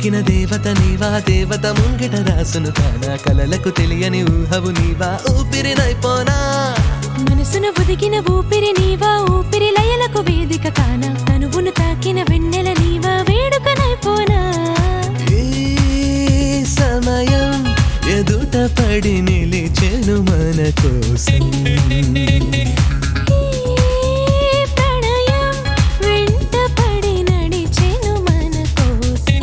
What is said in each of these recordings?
పలికిన దేవత నీవా దేవత ముంగిట రాసును కానా కలలకు తెలియని ఊహవు నీవా ఊపిరినైపోనా మనసును ఒదిగిన ఊపిరి నీవా ఊపిరి లయలకు వేదిక కానా తనువును తాకిన వెన్నెల నీవా వేడుకనైపోనా ఈ సమయం ఎదుట పడి నిలిచెను మన కోసం ఈ ప్రణయం వెంట పడి నడిచెను మన కోసం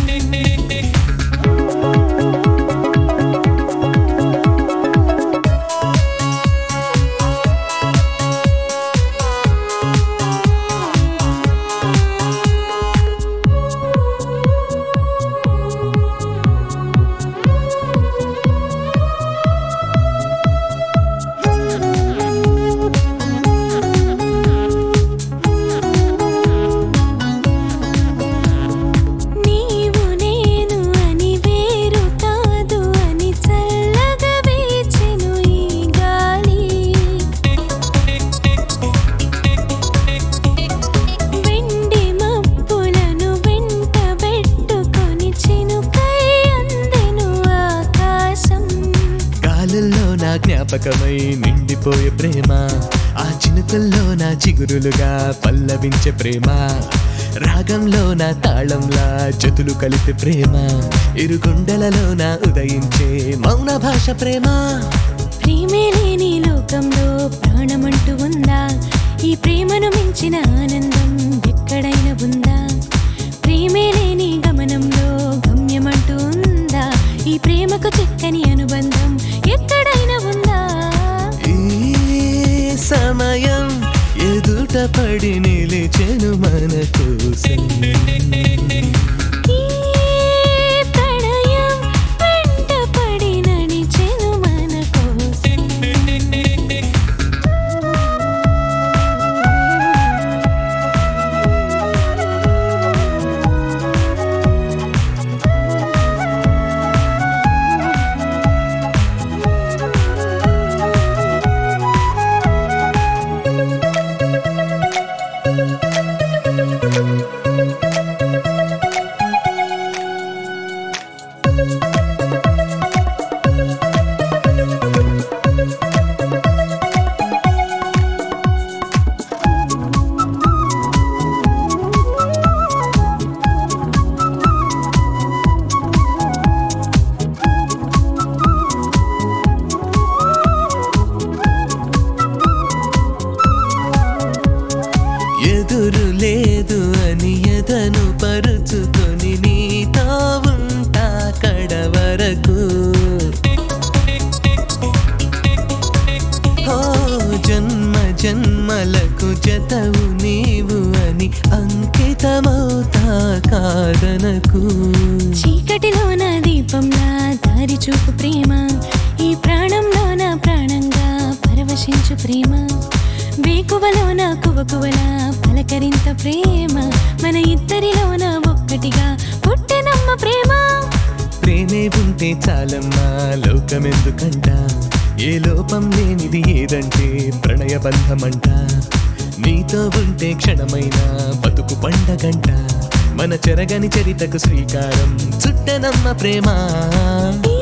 నీవు నేను అని వేరు కాదు అని చల్లగా వీచెను ఈ గాలి వెండి మబ్బులను వెంట పెట్టుకొని చినుకై అందెను ఆకాశం గాలుల్లో నా జ్ఞాపకమై నిండిపోయే ప్రేమ ఆ చినుకల్లో నా చిగురులుగా పల్లవించే ప్రేమ రాగంలో నా తాళంలా జతులు కలిపి ప్రేమ ఇరుగుండెలలో నా ఉదయించే మౌన భాష ప్రేమ ప్రేమే లేని లోకంలో ప్రాణమంటూ ఉందా ఈ ప్రేమను మించిన ఆనందం ఎక్కడైనా ఉందా ప్రేమే లేని గమనంలో గమ్యమంటూ ఉందా ఈ ప్రేమకు చక్కని అనుబంధం ఎక్కడైనా ఉందా ఈ సమయం ఎదుట పడి నిలిచెను మన కోసం ఈ ప్రణయం వెంట పడి నడిచెను మన కోసం ఎదురు లేదు అని ఎదను పరుచుకొని నీతో ఉంటా కడవరకు ఓ జన్మ జన్మలకు జతవు నీవు అని అంకితమవుతా కాదనకు చీకటిలోన దీపంలా దారి చూపు ప్రేమ ఈ ప్రాణంలోన ప్రాణంగా పరవశించు ప్రేమ వేకువలోన కువకువల పలకరింత ప్రేమ మన ఇద్దరిలోన ఒక్కటిగా పుట్టినమ్మ ప్రేమ ప్రేమే ఉంటే చాలమ్మా లోకమెందుకంట ఏ లోపం లేనిది ఏదంటే ప్రణయ బంధమంట నీతో ఉంటే క్షణమైన బతుకు పండగంట మన చెరగని చరితకు శ్రీకారం చుట్టనమ్మ ప్రేమ ఈ